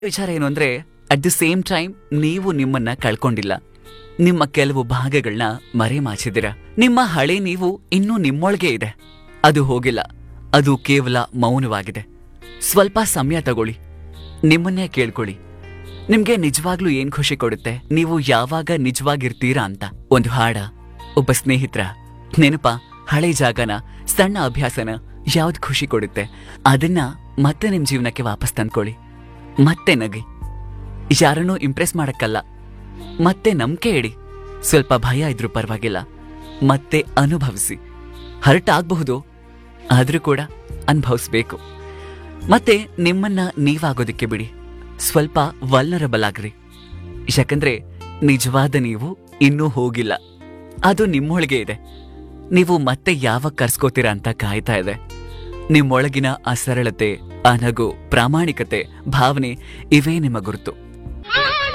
ವಿಚಾರ ಏನು ಅಂದ್ರೆ ಅಟ್ ದಿ ಸೇಮ್ ಟೈಮ್ ನೀವು ನಿಮ್ಮನ್ನ ಕಳ್ಕೊಂಡಿಲ್ಲ ನಿಮ್ಮ ಕೆಲವು ಭಾಗಗಳನ್ನ ಮರೆಮಾಚಿದಿರ ನಿಮ್ಮ ಹಳೆ ನೀವು ಇನ್ನೂ ನಿಮ್ಮೊಳಗೆ ಇದೆ ಅದು ಹೋಗಿಲ್ಲ ಅದು ಕೇವಲ ಮೌನವಾಗಿದೆ ಸ್ವಲ್ಪ ಸಮಯ ತಗೊಳ್ಳಿ ನಿಮ್ಮನ್ನೇ ಕೇಳ್ಕೊಳ್ಳಿ ನಿಮ್ಗೆ ನಿಜವಾಗ್ಲೂ ಏನ್ ಖುಷಿ ಕೊಡುತ್ತೆ ನೀವು ಯಾವಾಗ ನಿಜವಾಗಿರ್ತೀರಾ ಅಂತ ಒಂದು ಹಾಡ ಒಬ್ಬ ಸ್ನೇಹಿತರ ನೆನಪ ಹಳೆ ಜಾಗನ ಸಣ್ಣ ಅಭ್ಯಾಸನ ಯಾವ್ದು ಖುಷಿ ಕೊಡುತ್ತೆ ಅದನ್ನ ಮತ್ತೆ ನಿಮ್ ಜೀವನಕ್ಕೆ ವಾಪಸ್ ತಂದ್ಕೊಳ್ಳಿ ಮತ್ತೆ ನಗಿ ಯಾರನ್ನೂ ಇಂಪ್ರೆಸ್ ಮಾಡಕ್ಕಲ್ಲ ಮತ್ತೆ ನಂಬಿಕೆ ಇಡಿ ಸ್ವಲ್ಪ ಭಯ ಇದ್ರೂ ಪರವಾಗಿಲ್ಲ ಮತ್ತೆ ಅನುಭವಿಸಿ ಹರ್ಟ್ ಆಗಬಹುದು ಆದ್ರೂ ಕೂಡ ಅನುಭವಿಸ್ಬೇಕು ಮತ್ತೆ ನಿಮ್ಮನ್ನ ನೀವಾಗೋದಕ್ಕೆ ಬಿಡಿ ಸ್ವಲ್ಪ ವಲ್ನರಬಲ್ ಆಗ್ರಿ ಯಾಕಂದ್ರೆ ನಿಜವಾದ ನೀವು ಇನ್ನೂ ಹೋಗಿಲ್ಲ ಅದು ನಿಮ್ಮೊಳಗೆ ಇದೆ ನೀವು ಮತ್ತೆ ಯಾವಾಗ ಕರ್ಸ್ಕೋತೀರಾ ಅಂತ ಕಾಯ್ತಾ ಇದೆ ನಿಮ್ಮೊಳಗಿನ ಆ ಸರಳತೆ ಆ ನಗು ಪ್ರಾಮಾಣಿಕತೆ ಭಾವನೆ ಇವೇ ನಿಮ್ಮ ಗುರುತು